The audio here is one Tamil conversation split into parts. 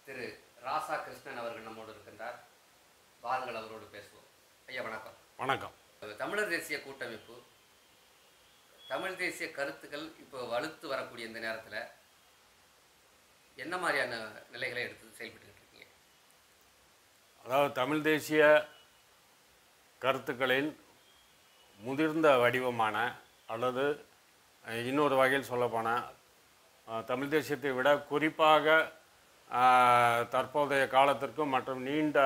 திரு ராசா கிருஷ்ணன் அவர்கள் நம்மோடு இருக்கின்றார் வாருங்கள் அவரோடு பேசுவோம் ஐயா வணக்கம் வணக்கம் தமிழர் தேசிய கூட்டமைப்பு தமிழ் தேசிய கருத்துக்கள் இப்போ வலுத்து வரக்கூடிய இந்த நேரத்தில் என்ன மாதிரியான நிலைகளை எடுத்து செயல்பட்டுக்கிட்டு இருக்கீங்க அதாவது தமிழ் தேசிய கருத்துக்களின் முதிர்ந்த வடிவமான அல்லது அஹ், இன்னொரு வகையில் சொல்லப்போனால் அஹ், தமிழ் தேசியத்தை விட குறிப்பாக அஹ், தற்போதைய காலத்திற்கும் மற்றும் நீண்ட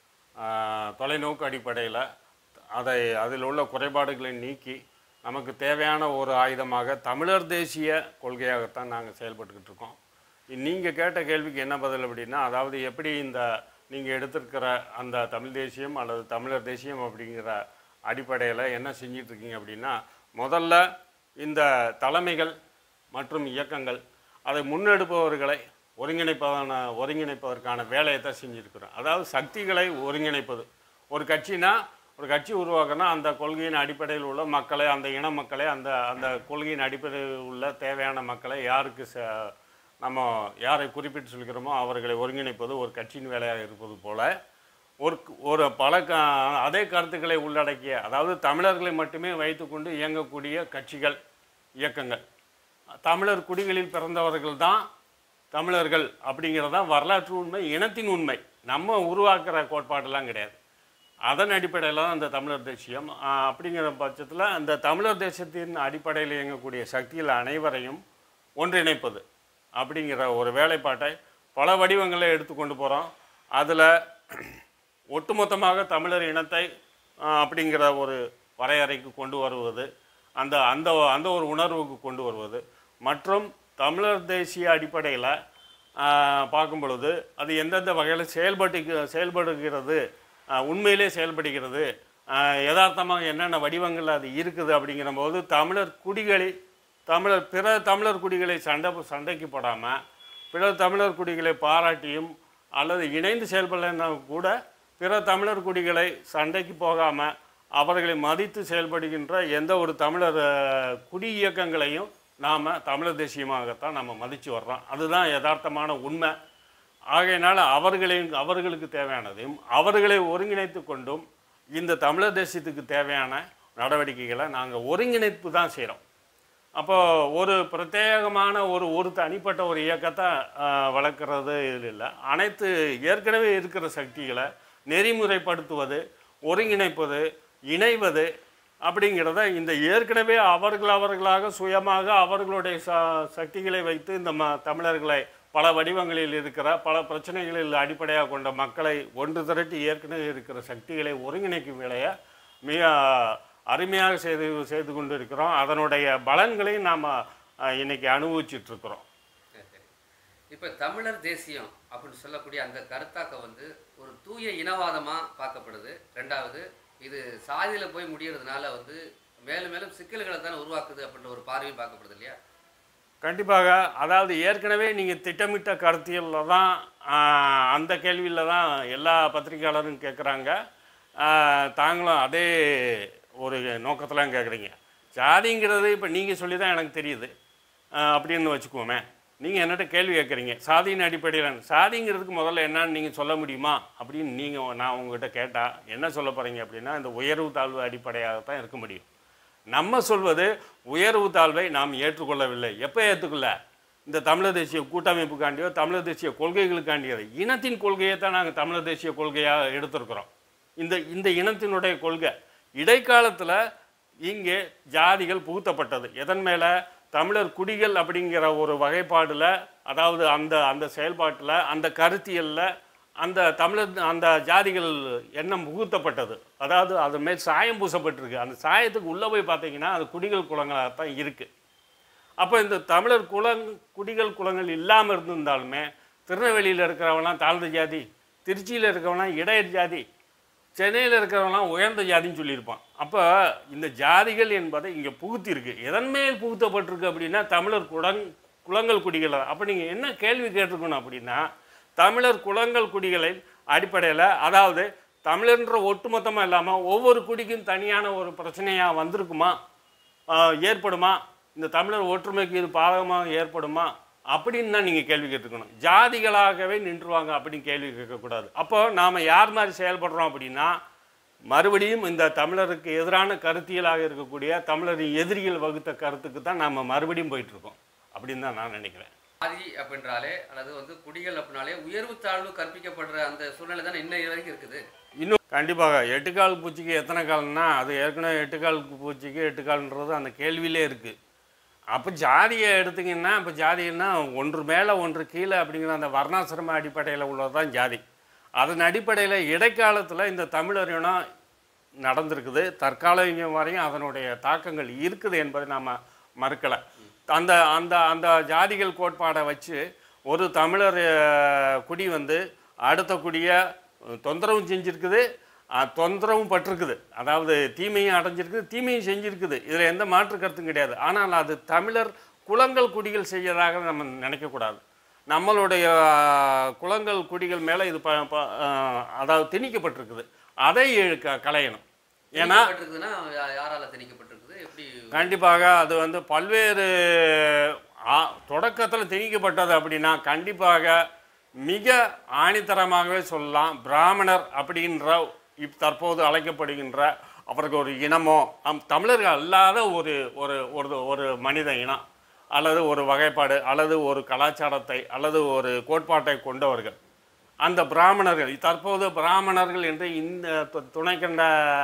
அஹ், தொலைநோக்கு அடிப்படையில் அதை அதில் உள்ள குறைபாடுகளை நீக்கி நமக்கு தேவையான ஒரு ஆயுதமாக தமிழர் தேசிய கொள்கையாகத்தான் நாங்கள் செயல்பட்டுக்கிட்டு இருக்கோம் நீங்கள் கேட்ட கேள்விக்கு என்ன பதில் அப்படின்னா அதாவது எப்படி இந்த நீங்கள் எடுத்திருக்கிற அந்த தமிழ் தேசியம் அல்லது தமிழர் தேசியம் அப்படிங்கிற அடிப்படையில் என்ன செஞ்சிட்டு இருக்கீங்க அப்படின்னா முதல்ல இந்த தலைமைகள் மற்றும் இயக்கங்கள் அதை முன்னெடுப்பவர்களை ஒருங்கிணைப்பதான ஒருங்கிணைப்பதற்கான வேலையை தான் செஞ்சுருக்கிறோம் அதாவது சக்திகளை ஒருங்கிணைப்பது ஒரு கட்சினா ஒரு கட்சி உருவாக்குனா அந்த கொள்கையின் அடிப்படையில் உள்ள மக்களை அந்த இன மக்களை அந்த அந்த கொள்கையின் அடிப்படையில் உள்ள தேவையான மக்களை யாருக்கு ச நம்ம யாரை குறிப்பிட்டு சொல்கிறோமோ அவர்களை ஒருங்கிணைப்பது ஒரு கட்சியின் வேலையாக இருப்பது போல ஒரு ஒரு பல க அதே கருத்துக்களை உள்ளடக்கிய அதாவது தமிழர்களை மட்டுமே வைத்துக்கொண்டு இயங்கக்கூடிய கட்சிகள் இயக்கங்கள் தமிழர் குடிகளில் பிறந்தவர்கள் தான் தமிழர்கள் அப்படிங்கிறது தான் வரலாற்று உண்மை இனத்தின் உண்மை நம்ம உருவாக்குற கோட்பாடெல்லாம் கிடையாது அதன் அடிப்படையில் தான் அந்த தமிழர் தேசியம் ஆஹ், அப்படிங்கிற பட்சத்தில் அந்த தமிழர் தேசத்தின் அடிப்படையில் இயங்கக்கூடிய சக்திகள் அனைவரையும் ஒன்றிணைப்பது அப்படிங்கிற ஒரு வேலைப்பாட்டை பல வடிவங்களை எடுத்துக்கொண்டு போகிறோம் அதில் ஒட்டுமொத்தமாக தமிழர் இனத்தை ஆஹ், அப்படிங்கிற ஒரு வரையறைக்கு கொண்டு வருவது அந்த அந்த அந்த ஒரு உணர்வுக்கு கொண்டு வருவது மற்றும் தமிழர் தேசிய அடிப்படையில் பார்க்கும் பொழுது அது எந்தெந்த வகையில் செயல்பட்டு செயல்படுகிறது ஆஹ், உண்மையிலே செயல்படுகிறது ஆஹ், யதார்த்தமாக என்னென்ன வடிவங்கள் அது இருக்குது அப்படிங்கிற போது தமிழர் குடிகளை தமிழர் பிற தமிழர் குடிகளை சண்டை சண்டைக்கு போடாமல் பிற தமிழர் குடிகளை பாராட்டியும் அல்லது இணைந்து செயல்படலைன்னா கூட பிற தமிழர் குடிகளை சண்டைக்கு போகாமல் அவர்களை மதித்து செயல்படுகின்ற எந்த ஒரு தமிழர் அஹ், குடி இயக்கங்களையும் நாம் தமிழர் தேசியமாகத்தான் நம்ம மதித்து வர்றோம் அதுதான் யதார்த்தமான உண்மை ஆகையினால அவர்களின் அவர்களுக்கு தேவையானதையும் அவர்களை ஒருங்கிணைத்து கொண்டும் இந்த தமிழர் தேசியத்துக்கு தேவையான நடவடிக்கைகளை நாங்கள் ஒருங்கிணைப்பு தான் செய்கிறோம் அப்போ ஒரு பிரத்யேகமான ஒரு ஒரு தனிப்பட்ட ஒரு இயக்கத்தை ஆஹ், வளர்க்குறது இதில் இல்லை அனைத்து ஏற்கனவே இருக்கிற சக்திகளை நெறிமுறைப்படுத்துவது ஒருங்கிணைப்பது இணைவது அப்படிங்கிறத இந்த ஏற்கனவே அவர்கள் அவர்களாக சுயமாக அவர்களுடைய ச சக்திகளை வைத்து இந்த ம தமிழர்களை பல வடிவங்களில் இருக்கிற பல பிரச்சனைகளில் அடிப்படையாக கொண்ட மக்களை ஒன்று திரட்டி ஏற்கனவே இருக்கிற சக்திகளை ஒருங்கிணைக்கும் வேலையை மிக அருமையாக செய்து செய்து கொண்டு இருக்கிறோம் அதனுடைய பலன்களையும் நாம் இன்னைக்கு அனுபவிச்சுட்டு இருக்கிறோம் சரி சரி இப்போ தமிழர் தேசியம் அப்படின்னு சொல்லக்கூடிய அந்த கருத்தாக்கம் வந்து ஒரு தூய இனவாதமாக பார்க்கப்படுது ரெண்டாவது இது சாதியில் போய் முடியறதுனால வந்து மேலும் மேலும் சிக்கல்களை தானே உருவாக்குது அப்படின்ற ஒரு பார்வையும் பார்க்கப்படுது இல்லையா கண்டிப்பாக அதாவது ஏற்கனவே நீங்கள் திட்டமிட்ட கருத்தியலில் தான் ஆஹ், அந்த கேள்வியில் தான் எல்லா பத்திரிகையாளரும் கேட்குறாங்க தாங்களும் அதே ஒரு நோக்கத்தில் கேட்குறீங்க ஜாதிங்கிறது இப்போ நீங்கள் சொல்லி தான் எனக்கு தெரியுது ஆஹ், அப்படின்னு வச்சுக்குவோமே நீங்கள் என்னட்ட கேள்வி கேட்குறீங்க சாதியின் அடிப்படையில் சாதிங்கிறதுக்கு முதல்ல என்னன்னு நீங்கள் சொல்ல முடியுமா அப்படின்னு நீங்கள் நான் உங்ககிட்ட கேட்டால் என்ன சொல்ல போகிறீங்க அப்படின்னா இந்த உயர்வு தாழ்வு அடிப்படையாக தான் இருக்க முடியும் நம்ம சொல்வது உயர்வு தாழ்வை நாம் ஏற்றுக்கொள்ளவில்லை எப்போ ஏற்றுக்கொள்ள இந்த தமிழர் தேசிய கூட்டமைப்புக்காண்டியோ தமிழர் தேசிய கொள்கைகளுக்காண்டியோ இனத்தின் கொள்கையை தான் நாங்கள் தமிழர் தேசிய கொள்கையாக எடுத்திருக்கிறோம் இந்த இந்த இனத்தினுடைய கொள்கை இடைக்காலத்தில் இங்கே ஜாதிகள் புகுத்தப்பட்டது எதன் மேலே தமிழர் குடிகள் அப்படிங்கிற ஒரு வகைப்பாடில் அதாவது அந்த அந்த செயல்பாட்டில் அந்த கருத்தியலில் அந்த தமிழர் அந்த ஜாதிகள் எண்ணம் புகுத்தப்பட்டது அதாவது அது மேல் சாயம் பூசப்பட்டிருக்கு அந்த சாயத்துக்கு உள்ளே போய் பார்த்தீங்கன்னா அது குடிகள் குளங்களாக தான் இருக்குது அப்போ இந்த தமிழர் குலங் குடிகள் குலங்கள் இல்லாமல் இருந்திருந்தாலுமே திருநெல்வேலியில் இருக்கிறவங்களாம் தாழ்ந்த ஜாதி திருச்சியில் இருக்கிறவங்களாம் இடையர் ஜாதி சென்னையில் இருக்கிறவங்களாம் உயர்ந்த ஜாதின்னு சொல்லியிருப்பான் அப்போ இந்த ஜாதிகள் என்பதை இங்கே புகுத்திருக்கு எதன் மேல் புகுத்தப்பட்டிருக்கு அப்படின்னா தமிழர் குலங் குலங்கள் குடிகள் அப்போ நீங்கள் என்ன கேள்வி கேட்டிருக்கணும் அப்படின்னா தமிழர் குலங்கள் குடிகளை அடிப்படையில் அதாவது தமிழர்ன்ற ஒட்டுமொத்தமாக இல்லாமல் ஒவ்வொரு குடிக்கும் தனியான ஒரு பிரச்சனையாக வந்திருக்குமா ஆஹ் ஏற்படுமா இந்த தமிழர் ஒற்றுமைக்கு இது பாதகமாக ஏற்படுமா அப்படின்னு தான் நீங்கள் கேள்வி கேட்டுக்கணும் ஜாதிகளாகவே நின்றுவாங்க அப்படின்னு கேள்வி கேட்கக்கூடாது அப்போ நாம் யார் மாதிரி செயல்படுறோம் அப்படின்னா மறுபடியும் இந்த தமிழருக்கு எதிரான கருத்தியலாக இருக்கக்கூடிய தமிழரின் எதிரிகள் வகுத்த கருத்துக்கு தான் நாம் மறுபடியும் போயிட்டுருக்கோம் அப்படின்னு தான் நான் நினைக்கிறேன் ஜாதி அப்படின்றாலே அல்லது வந்து குடிகள் அப்படின்னாலே உயர்வு தாழ்வு கற்பிக்கப்படுற அந்த சூழ்நிலை தான் இன்ன வரைக்கும் இருக்குது இன்னும் கண்டிப்பாக எட்டுக்கால் பூச்சிக்கு எத்தனை கால்னா அது ஏற்கனவே எட்டுக்கால் பூச்சிக்கு எட்டுக்கால்ன்றது அந்த கேள்வியிலே இருக்குது அப்போ ஜாதியை எடுத்தீங்கன்னா இப்போ ஜாதின்னா ஒன்று மேலே ஒன்று கீழே அப்படிங்கிற அந்த வர்ணாசிரம அடிப்படையில் உள்ளது தான் ஜாதி அதன் அடிப்படையில் இடைக்காலத்தில் இந்த தமிழர் இனம் நடந்திருக்குது தற்காலிகம் வரையும் அதனுடைய தாக்கங்கள் இருக்குது என்பதை நாம் மறுக்கலை அந்த அந்த அந்த ஜாதிகள் கோட்பாடை வச்சு ஒரு தமிழர் அஹ், குடி வந்து அடுத்த குடியை தொந்தரவும் செஞ்சுருக்குது அஹ், தொந்தரவும் பட்டிருக்குது அதாவது தீமையும் அடைஞ்சிருக்குது தீமையும் செஞ்சுருக்குது இதில் எந்த மாற்று கருத்தும் கிடையாது ஆனால் அது தமிழர் குலங்கள் குடிகள் செய்யறதாக நம்ம நினைக்கக்கூடாது நம்மளுடைய அஹ், குலங்கள் குடிகள் மேலே இது ப ப- அஹ், அதாவது திணிக்கப்பட்டிருக்குது அதை க- களையணும் ஏன்னா திணிக்கப்பட்டிருக்குதுன்னா யா- யாரால திணிக்கப்பட்டிருக்குது எப்படி கண்டிப்பாக அது வந்து பல்வேறு தொடக்கத்தில் திணிக்கப்பட்டது அப்படின்னா கண்டிப்பாக மிக ஆணித்தரமாகவே சொல்லலாம் பிராமணர் அப்படின்ற இப் தற்போது அழைக்கப்படுகின்ற அவருக்கு ஒரு இனமோ அம் தமிழர்கள் அல்லாத ஒரு ஒரு ஒரு ஒரு மனித இனம் அல்லது ஒரு வகைப்பாடு அல்லது ஒரு கலாச்சாரத்தை அல்லது ஒரு கோட்பாட்டை கொண்டவர்கள் அந்த பிராமணர்கள் தற்போது பிராமணர்கள் என்று இந்த து- துணைக்கண்ட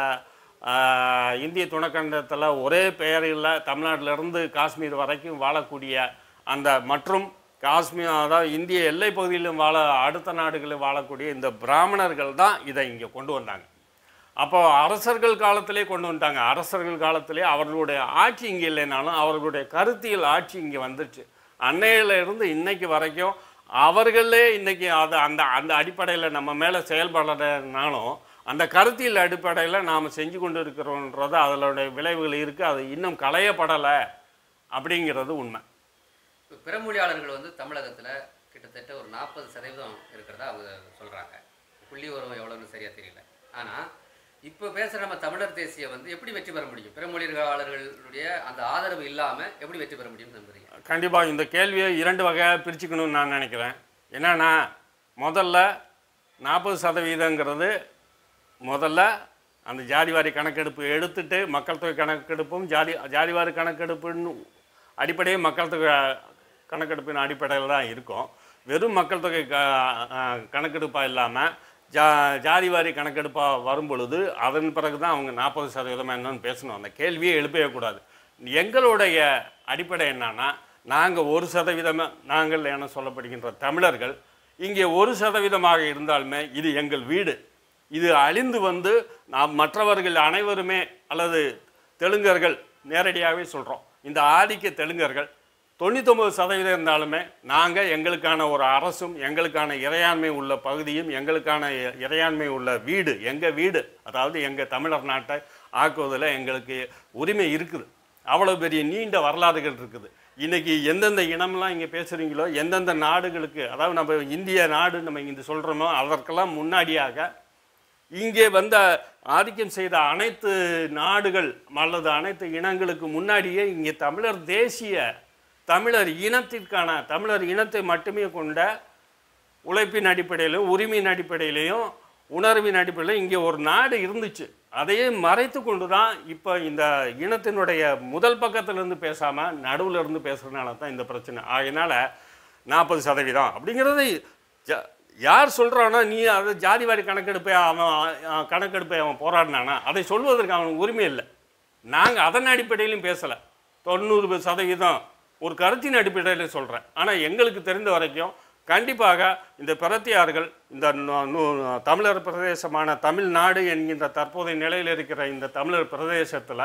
ஆஹ், இந்திய துணைக்கண்டத்தில் ஒரே பெயரில் தமிழ்நாட்டிலிருந்து காஷ்மீர் வரைக்கும் வாழக்கூடிய அந்த மற்றும் காஷ்மீர் அதாவது இந்திய எல்லை பகுதியிலும் வாழ அடுத்த நாடுகளில் வாழக்கூடிய இந்த பிராமணர்கள் தான் இதை இங்கே கொண்டு வந்தாங்க அப்போ அரசர்கள் காலத்திலே கொண்டு வந்துட்டாங்க அரசர்கள் காலத்திலே அவர்களுடைய ஆட்சி இங்கே இல்லைனாலும் அவர்களுடைய கருத்தியல் ஆட்சி இங்கே வந்துச்சு அன்னையில இருந்து இன்னைக்கு வரைக்கும் அவர்களே இன்னைக்கு அது அந்த அந்த அடிப்படையில் நம்ம மேலே செயல்படுறதுனாலும் அந்த கருத்தியல் அடிப்படையில் நாம் செஞ்சு கொண்டு இருக்கிறோன்றது அதனுடைய விளைவுகள் இருக்குது அது இன்னும் களையப்படலை அப்படிங்கிறது உண்மை இப்ப பிறமொழியாளர்கள் வந்து தமிழகத்துல கிட்டத்தட்ட ஒரு நாற்பது சதவீதம் இருக்கிறதா அவங்க சொல்றாங்க புள்ளி உரம் எவ்வளோன்னு சரியா தெரியல ஆனா இப்போ பேசுற நம்ம தமிழர் தேசிய வந்து எப்படி வெற்றி பெற முடியும் பிறமொழியாளர்களுடைய அந்த ஆதரவு இல்லாம எப்படி வெற்றி பெற முடியும்னு நம்புறீங்க கண்டிப்பாக இந்த கேள்வியை இரண்டு வகையாக பிரிச்சுக்கணும்னு நான் நினைக்கிறேன் என்னன்னா முதல்ல நாற்பது சதவீதங்கிறது முதல்ல அந்த ஜாதிவாரி கணக்கெடுப்பு எடுத்துட்டு மக்கள் தொகை கணக்கெடுப்பும் ஜாதி ஜாதிவாரி கணக்கெடுப்புன்னு அடிப்படையே மக்கள் தொகை கணக்கெடுப்பின் அடிப்படையில் தான் இருக்கும் வெறும் மக்கள் தொகை க கணக்கெடுப்பாக இல்லாமல் ஜா ஜாதிவாரி கணக்கெடுப்பாக வரும் பொழுது அதன் பிறகு தான் அவங்க நாற்பது சதவீதம் என்னன்னு பேசணும் அந்த கேள்வியே எழுப்பவே கூடாது எங்களுடைய அடிப்படை என்னன்னா நாங்கள் ஒரு சதவீதம் நாங்கள் என சொல்லப்படுகின்ற தமிழர்கள் இங்கே ஒரு சதவீதமாக இருந்தாலுமே இது எங்கள் வீடு இது அழிந்து வந்து நாம் மற்றவர்கள் அனைவருமே அல்லது தெலுங்கர்கள் நேரடியாகவே சொல்கிறோம் இந்த ஆதிக்க தெலுங்கர்கள் தொண்ணூத்தொம்பது சதவீதம் இருந்தாலுமே நாங்கள் எங்களுக்கான ஒரு அரசும் எங்களுக்கான இறையாண்மை உள்ள பகுதியும் எங்களுக்கான இ- இறையாண்மை உள்ள வீடு எங்கள் வீடு அதாவது எங்கள் தமிழர் நாட்டை ஆக்குவதில் எங்களுக்கு உரிமை இருக்குது அவ்வளோ பெரிய நீண்ட வரலாறுகள் இருக்குது இன்னைக்கு எந்தெந்த இனம்லாம் இங்கே பேசுகிறீங்களோ எந்தெந்த நாடுகளுக்கு அதாவது நம்ம இந்திய நாடு நம்ம இங்கே சொல்கிறோமோ அதற்கெல்லாம் முன்னாடியாக இங்கே வந்த ஆதிக்கம் செய்த அனைத்து நாடுகள் அல்லது அனைத்து இனங்களுக்கு முன்னாடியே இங்கே தமிழர் தேசிய தமிழர் இனத்திற்கான தமிழர் இனத்தை மட்டுமே கொண்ட உழைப்பின் அடிப்படையிலும் உரிமையின் அடிப்படையிலையும் உணர்வின் அடிப்படையிலும் இங்கே ஒரு நாடு இருந்துச்சு அதையே மறைத்து கொண்டு தான் இப்போ இந்த இனத்தினுடைய முதல் பக்கத்திலிருந்து பேசாமல் நடுவில் இருந்து பேசுகிறதுனால தான் இந்த பிரச்சனை ஆகையினால நாற்பது சதவீதம் அப்படிங்கிறது ஜ- யார் சொல்கிறானோ நீ அதை ஜாதிவாரி கணக்கெடுப்பை அவன் அஹ், கணக்கெடுப்பை அவன் போராடினானா அதை சொல்வதற்கு அவனுக்கு உரிமை இல்லை நாங்கள் அதன் அடிப்படையிலும் பேசலை தொண்ணூறு சதவீதம் ஒரு கருத்தின் அடிப்படையில் சொல்கிறேன் ஆனால் எங்களுக்கு தெரிந்த வரைக்கும் கண்டிப்பாக இந்த பிரத்தியார்கள் இந்த நு- நு- தமிழர் பிரதேசமான தமிழ்நாடு என்கின்ற தற்போதைய நிலையில் இருக்கிற இந்த தமிழர் பிரதேசத்தில்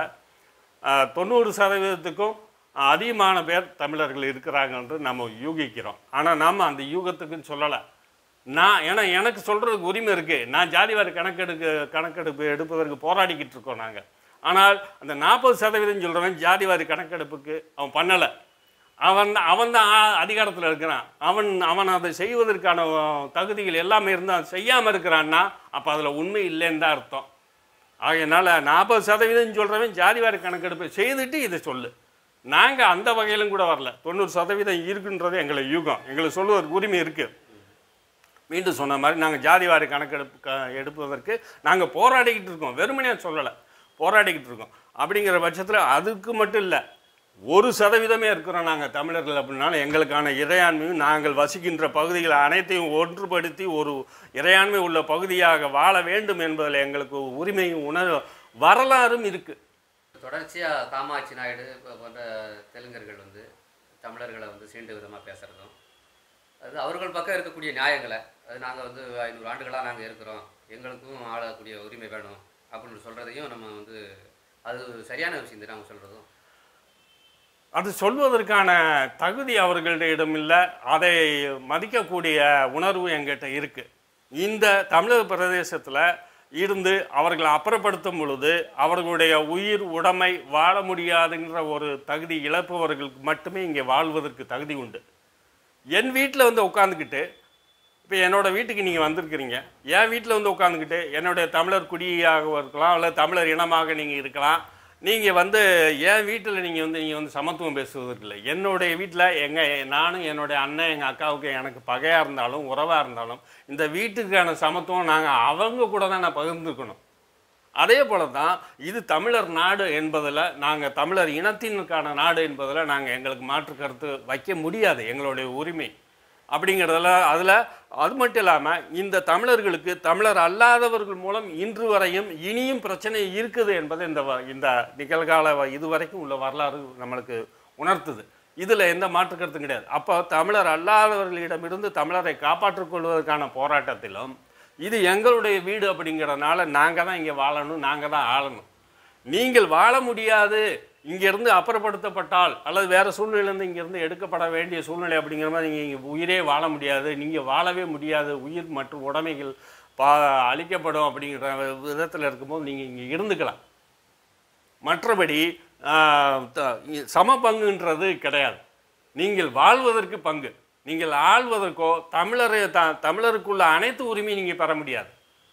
தொண்ணூறு சதவீதத்துக்கும் அதிகமான பேர் தமிழர்கள் இருக்கிறாங்க என்று நம்ம யூகிக்கிறோம் ஆனால் நாம் அந்த யூகத்துக்குன்னு சொல்லலை நான் ஏன்னா எனக்கு சொல்கிறதுக்கு உரிமை இருக்குது நான் ஜாதிவாரி கணக்கெடுக்க கணக்கெடுப்பு எடுப்பதற்கு போராடிக்கிட்டு இருக்கோம் நாங்கள் ஆனால் அந்த நாற்பது சதவீதம் சொல்கிறவன் ஜாதிவாரி கணக்கெடுப்புக்கு அவன் பண்ணலை அவன் அவன் தான் அதிகாரத்தில் இருக்கிறான் அவன் அவன் அதை செய்வதற்கான அஹ், தகுதிகள் எல்லாமே இருந்தால் செய்யாமல் இருக்கிறான்னா அப்போ அதில் உண்மை இல்லைன்னு தான் அர்த்தம் ஆகையினால நாற்பது சதவீதம் சொல்கிறவன் ஜாதிவாரி கணக்கெடுப்பை செய்துட்டு இதை சொல்லு நாங்கள் அந்த வகையிலும் கூட வரல தொண்ணூறு சதவீதம் இருக்குன்றது எங்களை யூகம் எங்களுக்கு சொல்லுவதற்கு உரிமை இருக்குது மீண்டும் சொன்ன மாதிரி நாங்கள் ஜாதிவாரி கணக்கெடுப்பு க எடுப்பதற்கு நாங்கள் போராடிக்கிட்டு இருக்கோம் வெறுமனையாக சொல்லலை போராடிக்கிட்டு இருக்கோம் அப்படிங்கிற பட்சத்தில் அதுக்கு மட்டும் இல்லை ஒரு சதவீதமே இருக்கிறோம் நாங்கள் தமிழர்கள் அப்படின்னாலும் எங்களுக்கான இறையாண்மையும் நாங்கள் வசிக்கின்ற பகுதிகள் அனைத்தையும் ஒன்றுபடுத்தி ஒரு இறையாண்மை உள்ள பகுதியாக வாழ வேண்டும் என்பதில் எங்களுக்கு உரிமையும் உணர்வு வரலாறும் இருக்குது தொடர்ச்சியாக காமாட்சி நாயுடு போ- போன்ற தெலுங்கர்கள் வந்து தமிழர்களை வந்து சீண்டு விதமாக பேசுகிறதும் அது அவர்கள் பக்கம் இருக்கக்கூடிய நியாயங்களை அது நாங்கள் வந்து ஐநூறு ஆண்டுகளாக நாங்கள் இருக்கிறோம் எங்களுக்கும் ஆளக்கூடிய உரிமை வேணும் அப்படின்னு சொல்கிறதையும் நம்ம வந்து அது சரியான விஷயம் தான் அவங்க சொல்கிறதும் அது சொல்வதற்கான தகுதி அவர்களிடம் இல்லை அதை மதிக்கக்கூடிய உணர்வு எங்கிட்ட இருக்கு இந்த தமிழக பிரதேசத்தில் இருந்து அவர்களை அப்புறப்படுத்தும் பொழுது அவர்களுடைய உயிர் உடைமை வாழ முடியாதுங்கிற ஒரு தகுதி இழப்பவர்களுக்கு மட்டுமே இங்கே வாழ்வதற்கு தகுதி உண்டு என் வீட்டில் வந்து உட்காந்துக்கிட்டு இப்போ என்னோட வீட்டுக்கு நீங்கள் வந்திருக்கிறீங்க என் வீட்டில் வந்து உட்காந்துக்கிட்டு என்னுடைய தமிழர் குடியாக இருக்கலாம் அல்ல தமிழர் இனமாக நீங்கள் இருக்கலாம் நீங்கள் வந்து என் வீட்டில் நீங்கள் வந்து நீங்கள் வந்து சமத்துவம் பேசுவதற்கு இல்லை என்னுடைய வீட்டில் எங்கள் நானும் என்னுடைய அண்ணன் எங்கள் அக்காவுக்கு எனக்கு பகையாக இருந்தாலும் உறவாக இருந்தாலும் இந்த வீட்டுக்கான சமத்துவம் நாங்கள் அவங்க கூட தான் நான் பகிர்ந்துக்கணும் அதே போல தான் இது தமிழர் நாடு என்பதில் நாங்கள் தமிழர் இனத்தினுக்கான நாடு என்பதில் நாங்கள் எங்களுக்கு மாற்று கருத்து வைக்க முடியாது எங்களுடைய உரிமை அப்படிங்கிறதுல அதில் அது மட்டும் இல்லாமல் இந்த தமிழர்களுக்கு தமிழர் அல்லாதவர்கள் மூலம் இன்று வரையும் இனியும் பிரச்சனை இருக்குது என்பதை இந்த வ- இந்த நிகழ்கால வ- இதுவரைக்கும் உள்ள வரலாறு நம்மளுக்கு உணர்த்துது இதில் எந்த மாற்று கருத்தும் கிடையாது அப்போ தமிழர் அல்லாதவர்களிடமிருந்து தமிழரை காப்பாற்றிக் கொள்வதற்கான போராட்டத்திலும் இது எங்களுடைய வீடு அப்படிங்கிறதுனால நாங்கள் தான் இங்கே வாழணும் நாங்கள் தான் ஆளணும் நீங்கள் வாழ முடியாது இங்கேருந்து அப்புறப்படுத்தப்பட்டால் அல்லது வேறு சூழ்நிலையிலேருந்து இங்கேருந்து எடுக்கப்பட வேண்டிய சூழ்நிலை அப்படிங்கிற மாதிரி நீங்கள் இங்கே உயிரே வாழ முடியாது நீங்கள் வாழவே முடியாது உயிர் மற்றும் உடைமைகள் பா அழிக்கப்படும் அப்படிங்கிற விதத்தில் இருக்கும்போது நீங்கள் இங்கே இருந்துக்கலாம் மற்றபடி ஆஹ், த- இ- சம பங்குன்றது கிடையாது நீங்கள் வாழ்வதற்கு பங்கு நீங்கள் ஆள்வதற்கோ தமிழரை த தமிழருக்குள்ள அனைத்து உரிமையும் நீங்கள் பெற முடியாது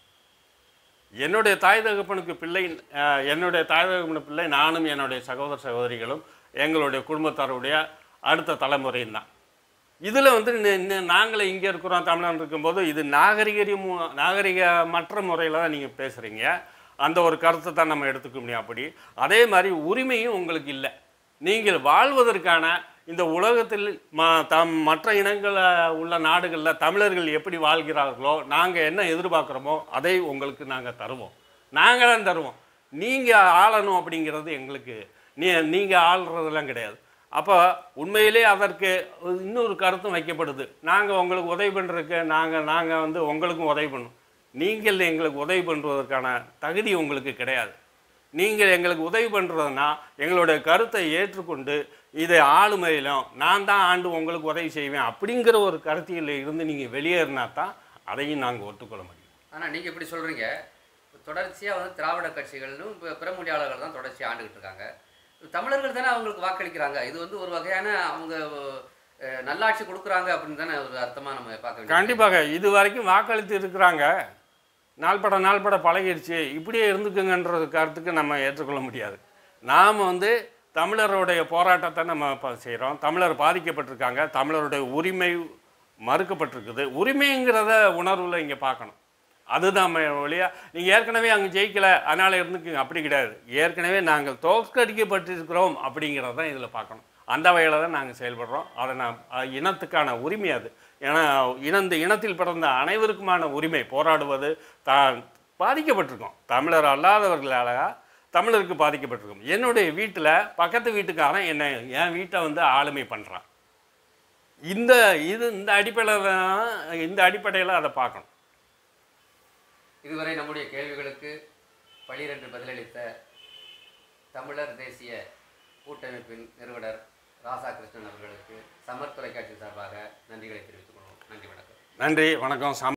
என்னுடைய தாய் தகப்பனுக்கு பிள்ளை ஆஹ், என்னுடைய தாய் தகப்பனுக்கு பிள்ளை நானும் என்னுடைய சகோதர சகோதரிகளும் எங்களுடைய குடும்பத்தாருடைய அடுத்த தலைமுறையும் தான் இதில் வந்து நி- நி- நாங்களே இங்கே இருக்கிறோம் தமிழன் இருக்கும்போது இது நாகரிகம் நாகரிகமற்ற முறையில் தான் நீங்கள் பேசுகிறீங்க அந்த ஒரு கருத்தை தான் நம்ம எடுத்துக்க முடியும் அப்படி அதே மாதிரி உரிமையும் உங்களுக்கு இல்லை நீங்கள் வாழ்வதற்கான இந்த உலகத்தில் ம தம் மற்ற இனங்கள உள்ள நாடுகளில் தமிழர்கள் எப்படி வாழ்கிறார்களோ நாங்கள் என்ன எதிர்பார்க்குறோமோ அதை உங்களுக்கு நாங்கள் தருவோம் நாங்கள் தான் தருவோம் நீங்கள் ஆளணும் அப்படிங்கிறது எங்களுக்கு நீ நீங்கள் ஆள்றதெல்லாம் கிடையாது அப்போ உண்மையிலே அதற்கு இன்னொரு கருத்தும் வைக்கப்படுது நாங்கள் உங்களுக்கு உதவி பண்ணுறதுக்கு நாங்கள் நாங்கள் வந்து உங்களுக்கும் உதவி பண்ணோம் நீங்கள் எங்களுக்கு உதவி பண்ணுவதற்கான தகுதி உங்களுக்கு கிடையாது நீங்கள் எங்களுக்கு உதவி பண்ணுறதுனா எங்களுடைய கருத்தை ஏற்றுக்கொண்டு இதை ஆளுமையிலும் நான் தான் ஆண்டு உங்களுக்கு உதவி செய்வேன் அப்படிங்கிற ஒரு கருத்தியில் இருந்து நீங்கள் வெளியேறினா தான் அதையும் நாங்கள் ஒத்துக்கொள்ள முடியும் ஆனால் நீங்கள் இப்படி சொல்கிறீங்க தொடர்ச்சியாக வந்து திராவிட கட்சிகளும் இப்போ பிறமொழியாளர்கள் தான் தொடர்ச்சியாக ஆண்டுகிட்டு இருக்காங்க தமிழர்கள் தானே அவங்களுக்கு வாக்களிக்கிறாங்க இது வந்து ஒரு வகையான அவங்க அஹ், நல்லாட்சி கொடுக்குறாங்க அப்படின்னு தானே ஒரு அர்த்தமாக நம்ம பார்க்க வேண்டியது கண்டிப்பாக இது வரைக்கும் வாக்களித்து இருக்கிறாங்க நாள்பட நாள்பட பழகிடுச்சு இப்படியே இருந்துக்குங்கன்ற கருத்துக்கு நம்ம ஏற்றுக்கொள்ள முடியாது நாம் வந்து தமிழருடைய போராட்டத்தை நம்ம இப்போ செய்கிறோம் தமிழர் பாதிக்கப்பட்டிருக்காங்க தமிழருடைய உரிமை மறுக்கப்பட்டிருக்குது உரிமைங்கிறத உணர்வில் இங்கே பார்க்கணும் அதுதான் ம- ஒழியா நீங்கள் ஏற்கனவே அங்கே ஜெயிக்கலை அதனால் இருந்துக்குங்க அப்படி கிடையாது ஏற்கனவே நாங்கள் தோற்கடிக்கப்பட்டிருக்கிறோம் அப்படிங்கிறத தான் இதில் பார்க்கணும் அந்த வகையில் தான் நாங்கள் செயல்படுறோம் அதை நான் அஹ், இனத்துக்கான உரிமை அது ஏன்னா இனந்த இனத்தில் பிறந்த அனைவருக்குமான உரிமை போராடுவது தான் பாதிக்கப்பட்டிருக்கோம் தமிழர் அல்லாதவர்களால் தமிழருக்கு பாதிக்கப்பட்டிருக்கும் என்னுடைய வீட்டில் பக்கத்து வீட்டுக்காரன் என்னை என் வீட்டை வந்து ஆளுமை பண்ணுறான் இந்த இது இந்த அடிப்படையில் தான் இந்த அடிப்படையில் அதை பார்க்கணும் இதுவரை நம்முடைய கேள்விகளுக்கு பளிரென்று பதிலளித்த தமிழர் தேசிய கூட்டமைப்பின் நிறுவனர் ராசா கிருஷ்ணன் அவர்களுக்கு சமர் தொலைக்காட்சி சார்பாக நன்றிகளை தெரிவித்துக் கொள்வோம் நன்றி வணக்கம் நன்றி வணக்கம் சாம்